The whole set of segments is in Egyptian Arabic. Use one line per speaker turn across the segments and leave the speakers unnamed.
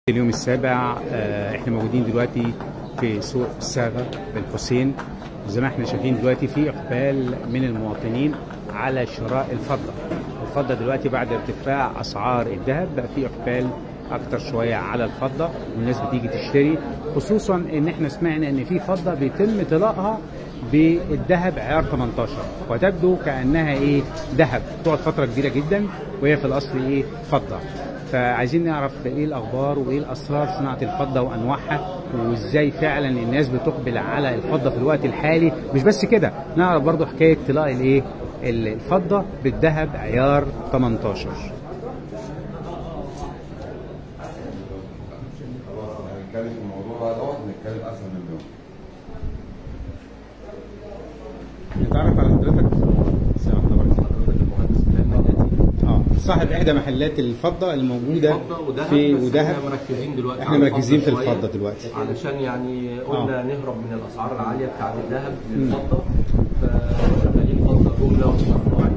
اليوم السابع آه، احنا موجودين دلوقتي في سوق الساغة بالحسين زي ما احنا شايفين دلوقتي في اقبال من المواطنين على شراء الفضة الفضة دلوقتي بعد ارتفاع اسعار الذهب بقى في اقبال اكتر شوية على الفضة والناس بتيجي تشتري خصوصا ان احنا سمعنا ان في فضة بيتم طلاقها بالذهب عيار 18 وتبدو كانها ايه ذهب تقعد فترة كبيرة جدا وهي في الاصل ايه فضة فعايزين نعرف ايه الاخبار وايه الاسرار صناعه الفضه وانواعها وازاي فعلا الناس بتقبل على الفضه في الوقت الحالي مش بس كده نعرف برضو حكايه طلاق الايه الفضه بالذهب عيار 18
هنتكلم في الموضوع دوت نتكلم اسهل من اليوم
نتعرف على حضرتك
السلام عليكم حضرتك المهندس بلال نجاتي
اه صاحب احدى محلات الفضه الموجوده
فضة ودهب
في
بس
ودهب
احنا مركزين دلوقتي
احنا
على
مركزين في
الفضة
الفضه
شوية
دلوقتي
علشان يعني قلنا نهرب من الاسعار العاليه بتاعت الذهب
مم.
للفضه فشغالين فضه جمله وصناعي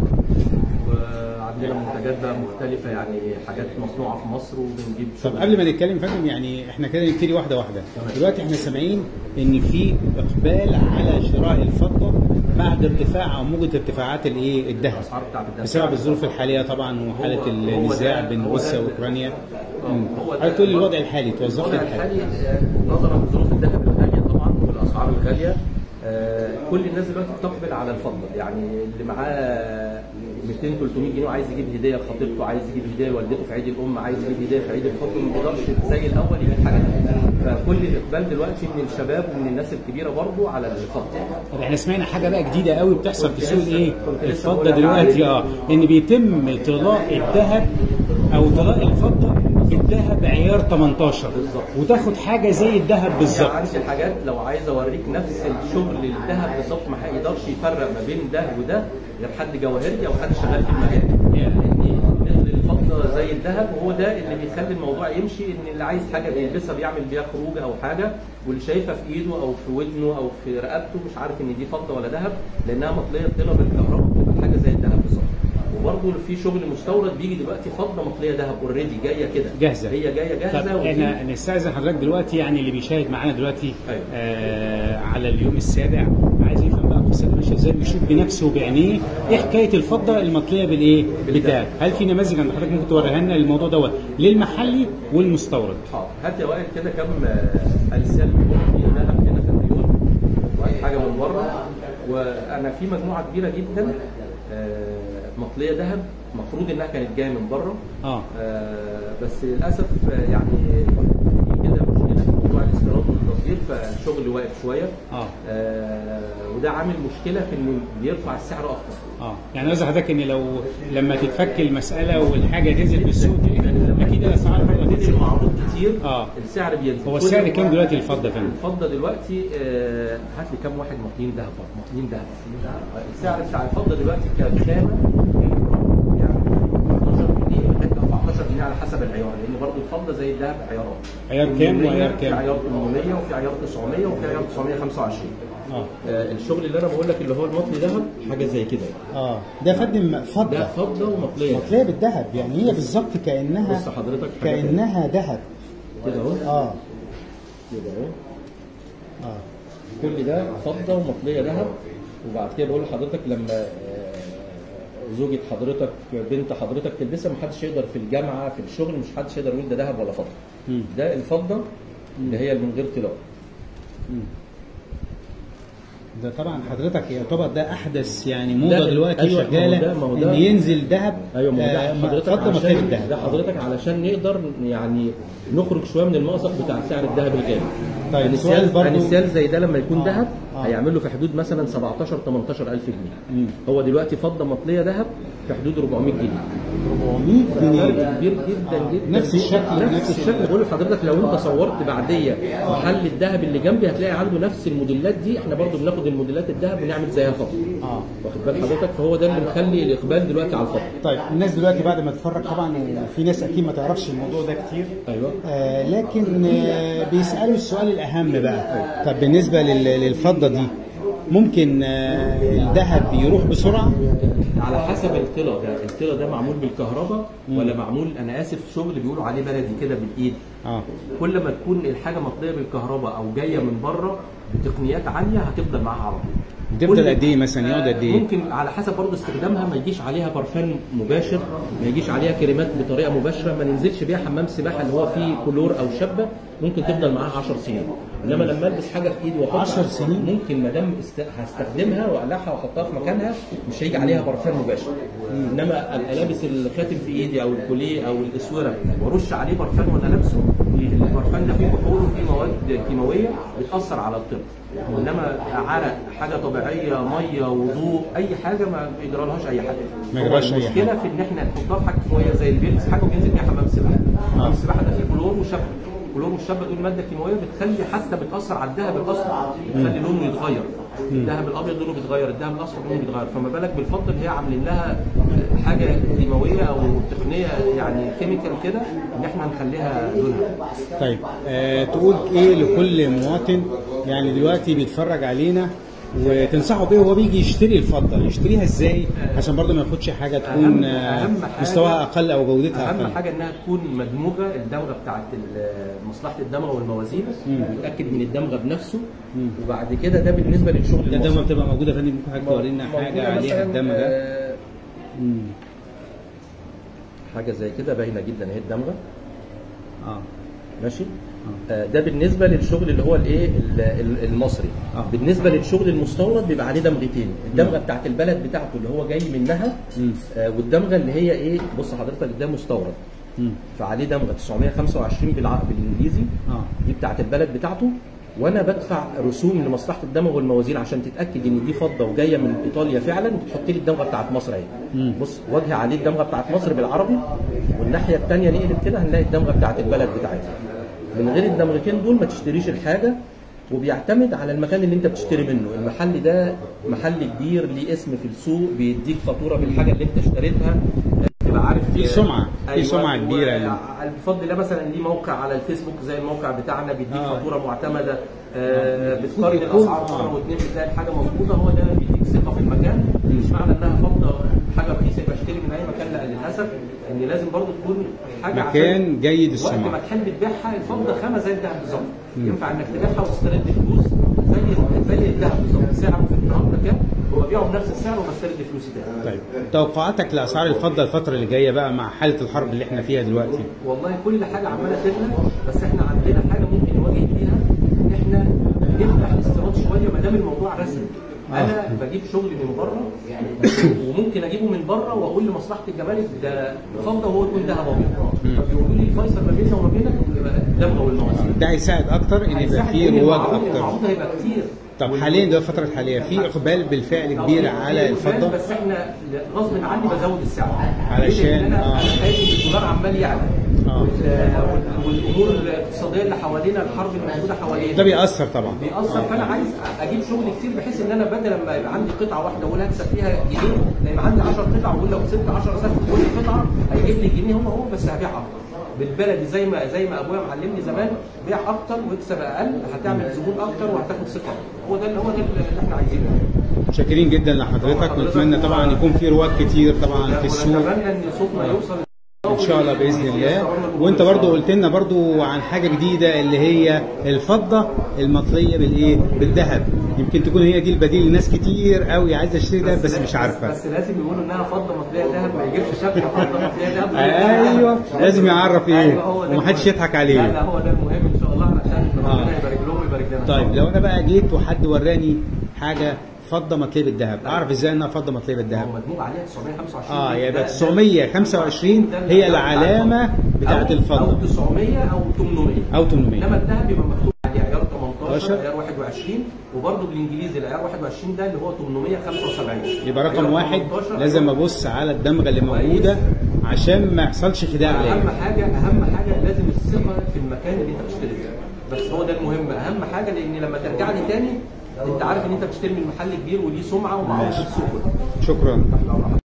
وعندنا منتجات بقى مختلفه يعني حاجات مصنوعه في مصر وبنجيب
طب
شغل.
قبل ما نتكلم فندم يعني احنا كده نبتدي واحده واحده دلوقتي احنا سامعين ان في اقبال على شراء الفضه بعد ارتفاع او موجه ارتفاعات الايه الذهب
الاسعار بتاعت الذهب
بسبب الظروف الحاليه طبعا وحاله
هو- هو
النزاع
ده-
بين
هو
روسيا
ده-
واوكرانيا
مم. هو ده-
حضرتك تقول لي الوضع الحالي توظف لي
الوضع
الحالي
الحالي آه، نظرا لظروف الذهب الغاليه طبعا والاسعار الغاليه آه، كل الناس دلوقتي بتقبل على الفضه يعني اللي معاه 200 300 جنيه وعايز يجيب هديه لخطيبته عايز يجيب هديه لوالدته في عيد الام عايز يجيب هديه في عيد الحب ما بيقدرش زي الاول يجيب حاجه فكل الاقبال دلوقتي من الشباب ومن الناس الكبيره برضو على الفضه
طب احنا سمعنا حاجه بقى جديده قوي بتحصل في سوق الايه
كنت لسه
الفضه
بقول لك
دلوقتي
عليه.
اه ان بيتم طلاق الذهب او طلاق الفضه بالذهب عيار 18
بالظبط.
وتاخد حاجه زي الذهب
يعني
بالظبط
عندي حاجات لو عايز اوريك نفس الشغل الذهب بالظبط ما هيقدرش يفرق ما بين ده وده غير حد جواهرجي او حد شغال في المجال يعني مثل الفضه زي الذهب وهو ده اللي بيخلي الموضوع يمشي ان اللي عايز حاجه بيلبسها بيعمل بيها خروج او حاجه واللي شايفها في ايده او في ودنه او في رقبته مش عارف ان دي فضه ولا ذهب لانها مطليه طلة بالكهرباء بتبقى حاجه زي الذهب بالظبط وبرضه في شغل مستورد بيجي دلوقتي فضه مطليه ذهب اوريدي جايه كده
جاهزة.
هي جايه
طب
جاهزه ودي-
احنا نستاذن حضرتك دلوقتي يعني اللي بيشاهد معانا دلوقتي
أيوة.
آه على اليوم السابع عايز يفهم بقى قصتها ماشيه ازاي بيشوف بنفسه وبعينيه ايه حكايه الفضه المطليه بالايه؟ بالذهب هل في نماذج عند حضرتك ممكن توريها لنا للموضوع دوت للمحلي والمستورد؟
حاضر هات يا وائل كده كم آه، السال بيكون فيه ذهب هنا في الريون وهات حاجه من بره وانا في مجموعه كبيره جدا آه، مطليه ذهب المفروض انها كانت جايه من بره
اه
آه، بس للاسف آه، يعني في كده مشكله في موضوع الاستيراد والتصدير فالشغل واقف شويه
اه
آه، وده عامل مشكله في انه بيرفع السعر اكتر
اه يعني قصدي حضرتك ان لو لما تتفك المساله والحاجه تنزل في السوق دي اكيد الاسعار برضه
تنزل
هتنزل
معروض كتير
آه.
السعر بينزل
هو
كل
السعر
ما-
كام دلوقتي الفضه يا فندم؟
الفضه دلوقتي آه، هات لي كام واحد مطلين ذهب برضه مطلين ذهب السعر بتاع الفضه دلوقتي كخامه يعني 12 جنيه لغايه 14 جنيه على حسب العيار لان برضه الفضه زي الذهب عيارات
عيار كام وعيار
في
كام؟
عيار 800 وفي عيار 900 وفي عيار 925
اه
آه، الشغل اللي انا بقول لك اللي هو المطلي ذهب حاجه زي كده
اه ده يا فندم
ده
فضه
فضه ومطليه
مطليه بالذهب يعني هي بالظبط كانها
بص حضرتك حاجة
كانها ذهب
كده اهو
اه
كده اهو
اه
كل ده فضه ومطليه ذهب وبعد كده بقول لحضرتك لما آه، زوجة حضرتك بنت حضرتك تلبسها محدش يقدر في الجامعه في الشغل مش حدش يقدر يقول ده ذهب ولا فضه
مم.
ده الفضه اللي هي من غير طلاء
ده طبعا حضرتك يعتبر ده احدث يعني
ده-
موضه دلوقتي
أيوة، ما هو
شغاله
ده- ما هو ده-
ان ينزل ذهب
ايوه ما هو
آه،
ده حضرتك
فضه مطليه
عشان
بالذهب
ده حضرتك علشان نقدر يعني نخرج شويه من المأزق بتاع سعر الذهب الغالي
طيب،
انسيال
سؤال برضو-
انسيال زي ده لما يكون
آه،
ذهب
آه.
هيعمل له في حدود مثلا 17 18 الف جنيه
مم.
هو دلوقتي فضه مطليه ذهب في حدود 400 جنيه
400
فرق
جنيه
كبير جدا
آه.
جدا
نفس الشكل،
نفس
نفس
الشكل بقول لحضرتك لو انت صورت بعديه محل الذهب اللي جنبي هتلاقي عنده نفس الموديلات دي احنا برضو بناخد الموديلات الذهب ونعمل زيها فضه
اه
واخد بال حضرتك فهو ده اللي مخلي الاقبال دلوقتي على الفضه
طيب الناس دلوقتي بعد ما تتفرج طبعا وفي ناس اكيد ما تعرفش الموضوع ده كتير
ايوه
آه لكن آه بيسالوا السؤال الاهم بقى طب بالنسبه لل- للفضه دي ممكن آه الذهب يروح بسرعه
على حسب الطلا ده الطلا ده معمول بالكهرباء ولا معمول انا اسف شغل بيقولوا عليه بلدي كده بالايد
اه
كل ما تكون الحاجه مطليه بالكهرباء او جايه من بره بتقنيات عاليه هتفضل معاها على طول
بتفضل
كل-
قد ايه مثلا يقعد قد ايه؟
ممكن على حسب برضه استخدامها ما يجيش عليها برفان مباشر ما يجيش عليها كريمات بطريقه مباشره ما ننزلش بيها حمام سباحه اللي هو فيه كلور او شبه ممكن تفضل معاها 10 سنين انما لما البس حاجه في ايدي واحطها
10 سنين؟
ممكن ما دام است... هستخدمها واقلعها واحطها في مكانها مش هيجي عليها برفان مباشر انما ابقى لابس الخاتم في ايدي او الكوليه او الاسوره وارش عليه برفان وانا لابسه البرفان ده فيه بحور وفيه مواد كيماويه بتاثر على الطب انما عرق حاجه طبيعيه ميه وضوء اي حاجه ما بيجرالهاش اي حاجه
ما يجرالهاش أي
المشكله
حاجة.
في ان احنا نحطها في حاجه كيماويه زي اللي بيلبس حاجه وبينزل بيها حمام سباحه حمام السباحه ده فيه كلور وشبه الكلور والشبه دول ماده كيماويه بتخلي حتى بتاثر على الذهب الاصفر بتخلي لونه يتغير الذهب الابيض لونه بيتغير الذهب الاصفر لونه بيتغير فما بالك بالفضه اللي هي عاملين لها حاجه كيماويه او تقنيه يعني كيميكال كده ان احنا نخليها لونها
طيب آه تقول ايه لكل مواطن يعني دلوقتي بيتفرج علينا وتنصحه بايه وهو بيجي يشتري الفضه يشتريها ازاي عشان برضه ما ياخدش حاجه تكون
أهم-
آه،
أهم حاجة-
مستواها اقل او جودتها
اهم
اقل
حاجه انها تكون مدموجه الدمغه بتاعت ال- مصلحه الدمغه والموازين يتاكد من الدمغه بنفسه وبعد كده ده بالنسبه للشغل
ده
المصري.
دايما بتبقى موجوده يا فندم ممكن حضرتك تورينا
موجودة
حاجه عليها
مثلاً،
الدم ده
آه،
مم.
حاجه زي كده باينه جدا اهي الدمغه
اه
ماشي آه، ده بالنسبه للشغل اللي هو الايه ال- ال- المصري
آه.
بالنسبه للشغل المستورد بيبقى عليه دمغتين الدمغه بتاعت البلد بتاعته اللي هو جاي منها
مم.
آه، والدمغه اللي هي ايه بص حضرتك ده مستورد
مم.
فعليه دمغه 925 بالع... بالانجليزي
اه
دي بتاعت البلد بتاعته وانا بدفع رسوم لمصلحه الدمغ والموازين عشان تتاكد ان دي فضه وجايه من ايطاليا فعلا وتحط لي الدمغه بتاعت مصر اهي
مم.
بص وجه عليه الدمغه بتاعت مصر بالعربي والناحيه الثانيه نقلب كده هنلاقي الدمغه بتاعت البلد بتاعتها من غير الدمغتين دول ما تشتريش الحاجه وبيعتمد على المكان اللي انت بتشتري منه المحل ده محل كبير ليه اسم في السوق بيديك فاتوره بالحاجه اللي انت اشتريتها تبقى عارف
في سمعة، في سمعة كبيرة ليه.
بفضل الله مثلا ليه موقع على الفيسبوك زي الموقع بتاعنا بيديك
آه.
فاتوره معتمده آه بتقارن الاسعار مره واثنين بتلاقي الحاجه مظبوطه هو ده بيديك ثقه في المكان مش معنى انها فضه حاجه رخيصه يبقى اشتري من اي مكان لا للاسف ان لازم برضو تكون حاجه
مكان
عشان
جيد
وقت ما
السمعه
تحب تبيعها الفضه خامه زي الذهب بالظبط ينفع انك تبيعها وتسترد فلوس زي زي الذهب بالظبط سعره في النهارده كام وببيعه بنفس السعر وبسترد فلوسي تاني
طيب توقعاتك لاسعار الفضه الفتره اللي جايه بقى مع حاله الحرب اللي احنا فيها دلوقتي
والله كل حاجه عماله تغلى بس احنا عندنا حاجه ممكن نواجه بيها ان احنا نفتح الاستيراد شويه ما دام الموضوع رسمي انا بجيب شغل من بره وممكن اجيبه من بره واقول لمصلحه الجمارك ده فضه وهو يكون ذهب ابيض فبيقولوا لي الفيصل ما بيننا وما بينك يبقى الدمغه والمواسير
ده هيساعد اكتر ان يبقى
هيساعد
فيه
لأن
رواج
المعروض-
اكتر
المعروض هيبقى كتير
طب حاليا ده الفتره الحاليه في اقبال بالفعل كبير على الفضه
بس احنا غصب عني بزود السعر
علشان-
ليه؟ لأن انا
آه.
انا خايف ان الدولار عمال يعلى
آه.
وال- وال- والامور الاقتصاديه اللي حوالينا الحرب اللي موجوده حوالينا
ده بيأثر طبعا
بيأثر فانا عايز اجيب شغل كتير بحيث ان انا بدل ما يبقى عندي قطعه واحده اقول هكسب فيها جنيه لا يبقى عندي 10 قطع واقول لو كسبت 10 سنه في كل قطعه هيجيب لي جنيه هو هو بس هبيع اكتر بالبلدي زي ما زي ما ابويا معلمني زمان بيع اكتر واكسب اقل هتعمل زبون اكتر وهتاخد ثقه هو ده اللي هو ده اللي احنا عايزينه
شاكرين جدا لحضرتك ونتمنى طبعا يكون في رواج كتير طبعا في السوق
ونتمنى ان صوتنا يوصل
ان شاء الله باذن الله وانت برضو قلت لنا برضو عن حاجه جديده اللي هي الفضه المطليه بالايه بالذهب يمكن تكون هي دي البديل لناس كتير قوي عايزه تشتري ده بس مش عارفه
بس لازم يقولوا انها فضه مطليه ذهب ما يجيبش شبكه فضه مطليه ذهب
ايوه لازم يعرف ايه
أيوة، هو ده
ومحدش
المهم.
يضحك
لا
عليه
لا هو ده المهم ان شاء الله علشان
آه.
ربنا يبارك لهم ويبارك لنا
طيب لو انا بقى جيت وحد وراني حاجه فضه مطليه بالذهب اعرف ازاي انها فضه مطليه
هو
بالذهب
مدموج عليها 925
اه
ده-
يبقى
ده-
925
ده- ده
هي
الذهب بتاع
العلامه
الفضة.
بتاعت
أو- او
الفضه
900 او 800
او 800
انما الذهب يبقى مكتوب عليه عيار 18
18.
عيار 21 وبرده بالانجليزي العيار 21 ده اللي هو 875
يبقى رقم
عيار
واحد
18
لازم ابص على الدمغه اللي موجوده عشان ما يحصلش خداع
اهم
ليا
حاجه اهم حاجه لازم الثقه في المكان اللي انت بتشتري فيه بس هو ده المهم اهم حاجه لان لما ترجع لي تاني انت عارف ان انت بتشتري من محل كبير وليه سمعه ومعروف في السوق كله
شكرا